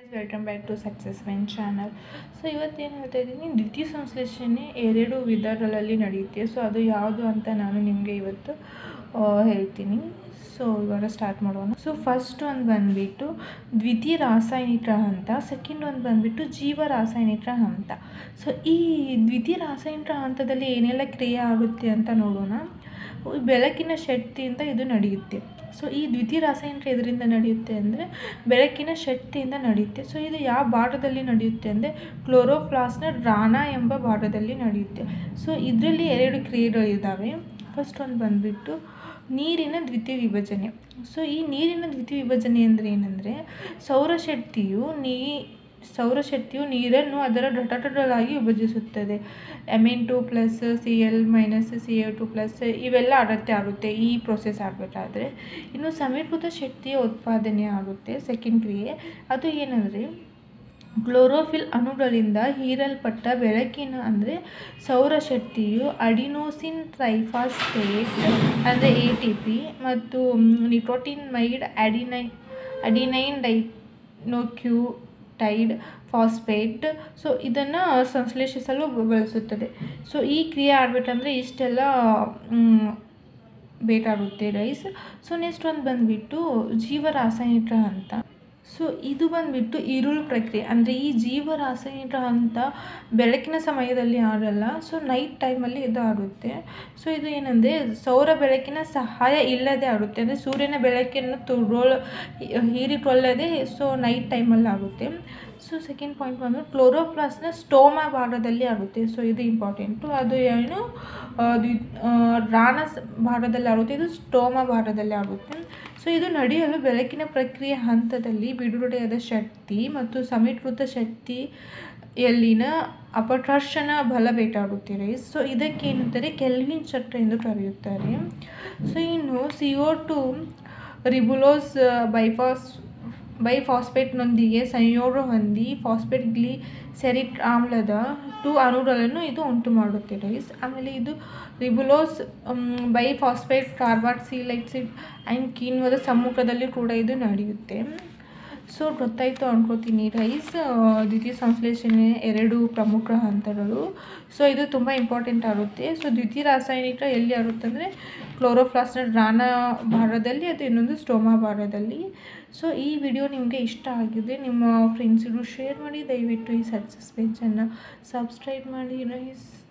welcome back to success when channel so ಇವತ್ತೇನು ಹೇಳ್ತಾ ಇದ್ದೀನಿ ದ್ವಿತೀಯ ಸಂಶ್ಲೇಷಣೆ ಎರಡು ವಿಧಗಳಲ್ಲಿ ನಡೆಯುತ್ತೆ ಸೊ ಅದು ಯಾವುದು ಅಂತ ನಾನು ನಿಮಗೆ ಇವತ್ತು ಆ, ಹೇಳ್ತೀನಿ ಸೊ ಇವಾಗ ಸ್ಟಾರ್ಟ್ ಮಾಡೋಣ ಸೊ ಫಸ್ಟ್ ಒಂದು ಬಂದುಬಿಟ್ಟು ದ್ವಿತೀಯ ರಾಸಾಯನಿಕ ಹಂತ ಸೆಕೆಂಡ್ ಒಂದು ಬಂದುಬಿಟ್ಟು ಜೀವ ರಾಸಾಯನಿಕ ಹಂತ ಸೊ ಈ ದ್ವಿತೀಯ ರಾಸಾಯನಿಕ ಹಂತದಲ್ಲಿ ಏನೆಲ್ಲ ಕ್ರಿಯೆ ಆಗುತ್ತೆ ಅಂತ ನೋಡೋಣ ಬೆಳಕಿನ ಶಕ್ತಿಯಿಂದ ಇದು ನಡೆಯುತ್ತೆ ಸೊ ಈ ದ್ವಿತೀಯ ರಾಸಾಯನಿಕ ಇದರಿಂದ ನಡೆಯುತ್ತೆ ಅಂದರೆ ಬೆಳಕಿನ ಶಕ್ತಿಯಿಂದ ನಡೆಯುತ್ತೆ ಸೊ ಇದು ಯಾವ ಭಾಗದಲ್ಲಿ ನಡೆಯುತ್ತೆ ಅಂದರೆ ಕ್ಲೋರೋಪ್ಲಾಸ್ನ ರಾಣ ಎಂಬ ಭಾಗದಲ್ಲಿ ನಡೆಯುತ್ತೆ ಸೊ ಇದರಲ್ಲಿ ಎರಡು ಕ್ರಿಯೆಗಳಿದ್ದಾವೆ ಫಸ್ಟ್ ಒಂದು ಬಂದುಬಿಟ್ಟು ನೀರಿನ ದ್ವಿತೀಯ ವಿಭಜನೆ ಸೊ ಈ ನೀರಿನ ದ್ವಿತೀಯ ವಿಭಜನೆ ಅಂದರೆ ಏನಂದರೆ ಸೌರಶಕ್ತಿಯು ನೀ ಸೌರಶಕ್ತಿಯು ನೀರನ್ನು ಅದರ ಘಟಕಗಳಾಗಿ ವಿಭಜಿಸುತ್ತದೆ M N two plus C L minus C A two plus ಇವೆಲ್ಲ ಅಗತ್ಯ ಆಗುತ್ತೆ ಈ ಪ್ರೊಸೆಸ್ ಆಗಬೇಕಾದ್ರೆ ಇನ್ನು ಸಮೀಕೃತ ಶಕ್ತಿಯ ಉತ್ಪಾದನೆ ಆಗುತ್ತೆ ಸೆಕೆಂಡ್ ಕ್ರಿಯೆ ಅದು ಏನಂದರೆ ಕ್ಲೋರೋಫಿಲ್ ಅಣುಗಳಿಂದ ಹೀರಲ್ಪಟ್ಟ ಬೆಳಕಿನ ಅಂದರೆ ಸೌರಶಕ್ತಿಯು ಅಡಿನೋಸಿನ್ ಟ್ರೈಫಾಸ್ಫೇಟ್ ಅಂದರೆ ಎ ಟಿ ಪಿ ಮತ್ತು nicotinamide adenine adenine dinucleotide phosphate so ಇದನ್ನು ಸಂಶ್ಲೇಷಿಸಲು ಬಳಸುತ್ತದೆ ಸೊ ಈ ಕ್ರಿಯೆ ಆಗಬೇಕಂದ್ರೆ ಇಷ್ಟೆಲ್ಲ ಮ್, ಬೇಕಾಗುತ್ತೆ ರೈಸ್ ಸೊ ನೆಕ್ಸ್ಟ್ ಒಂದು ಬಂದುಬಿಟ್ಟು ಜೀವ ರಾಸಾಯನಿಕ ಹಂತ ಸೊ ಇದು ಬಂದುಬಿಟ್ಟು ಈರುಳು ಪ್ರಕ್ರಿಯೆ ಅಂದರೆ ಈ ಜೀವ ರಾಸಾಯನಿಕ ಹಂತ ಬೆಳಕಿನ ಸಮಯದಲ್ಲಿ ಆಡಲ್ಲ ಸೊ ನೈಟ್ ಟೈಮಲ್ಲಿ ಇದು ಆಗುತ್ತೆ ಸೊ ಇದು ಏನಂದರೆ ಸೌರ ಬೆಳಕಿನ ಸಹಾಯ ಇಲ್ಲದೆ ಆಗುತ್ತೆ ಅಂದರೆ ಸೂರ್ಯನ ಬೆಳಕನ್ನು ತುರೋಳ ಹೀರಿಕೊಳ್ಳದೆ ಸೊ ನೈಟ್ ಟೈಮಲ್ಲಿ ಆಗುತ್ತೆ ಸೊ ಸೆಕೆಂಡ್ ಪಾಯಿಂಟ್ ಬಂದು ಕ್ಲೋರೋಪ್ಲಾಸ್ನ ಸ್ಟೋಮಾ ಭಾಗದಲ್ಲಿ ಆಗುತ್ತೆ ಸೊ ಇದು ಇಂಪಾರ್ಟೆಂಟು ಅದು ಏನು ಆ, ದ್ವಿ- ಆ, ರಾಣ ಸ- ಭಾಗದಲ್ಲಿ ಆಗುತ್ತೆ ಇದು ಸ್ಟೋಮಾ ಭಾಗದಲ್ಲಿ ಆಗುತ್ತೆ ಸೊ ಇದು ನಡೆಯಲು ಬೆಳಕಿನ ಪ್ರಕ್ರಿಯೆ ಹಂತದಲ್ಲಿ ಬಿಡುಗಡೆಯಾದ ಶಕ್ತಿ ಮತ್ತು ಸಮೀಕೃತ ಶಕ್ತಿಯಲ್ಲಿನ ಅಪಕರ್ಷಣ ಬಲ ಬೇಕಾಗುತ್ತೆ ರೈಸ್ ಸೊ ಇದಕ್ಕೆ ಏನಂತಾರೆ ಕೆಲ್ವಿನ್ ಚಕ್ರ ಎಂದು ಕರೆಯುತ್ತಾರೆ ಸೊ ಇನ್ನು C O two ribulose bypass ಬೈಫಾಸ್ಫೇಟ್ನೊಂದಿಗೆ ಸಂಯೋಗ ಹೊಂದಿ ಫಾಸ್ಫೇಟ್ ಗ್ಲಿಸೆರಿಕ್ ಆಮ್ಲದ ಟು ಅಣುಗಳನ್ನು ಇದು ಉಂಟು ಮಾಡುತ್ತೆ ರೈಸ್ ಆಮೇಲೆ ಇದು ರಿಬುಲೋಸ್ ಬೈಫಾಸ್ಫೇಟ್ ಕಾರ್ಬಾಕ್ಸಿಲೈಸಿಡ್ ಆ್ಯಂಡ್ ಕೀನ್ವದ ಸಮ್ಮುಖದಲ್ಲಿ ಕೂಡ ಇದು ನಡೆಯುತ್ತೆ ಸೊ ಗೊತ್ತಾಯಿತು ಅನ್ಕೋತೀನಿ ರೈಸ್ ದ್ವಿತೀಯ ಸಂಶ್ಲೇಷಣೆ ಎರಡು ಪ್ರಮುಖ ಹಂತಗಳು ಸೊ ಇದು ತುಂಬ ಇಂಪಾರ್ಟೆಂಟ್ ಆಗುತ್ತೆ ಸೊ ದ್ವಿತೀಯ ರಾಸಾಯನಿಕ ಎಲ್ಲಿ ಆಗುತ್ತೆ ಅಂದರೆ ಕ್ಲೋರೋಫ್ಲಾಸ್ನ ರಾಣ ಭಾಗದಲ್ಲಿ ಅದು ಇನ್ನೊಂದು ಸ್ಟೋಮಾ ಭಾಗದಲ್ಲಿ ಸೊ ಈ ವಿಡಿಯೋ ನಿಮಗೆ ಇಷ್ಟ ಆಗಿದೆ ನಿಮ್ಮ ಫ್ರೆಂಡ್ಸಿಗೂ ಶೇರ್ ಮಾಡಿ ದಯವಿಟ್ಟು ಈ ಸಕ್ಸಸ್ ಪೇಜನ್ನು ಸಬ್ಸ್ಕ್ರೈಬ್ ಮಾಡಿ ರೈಸ್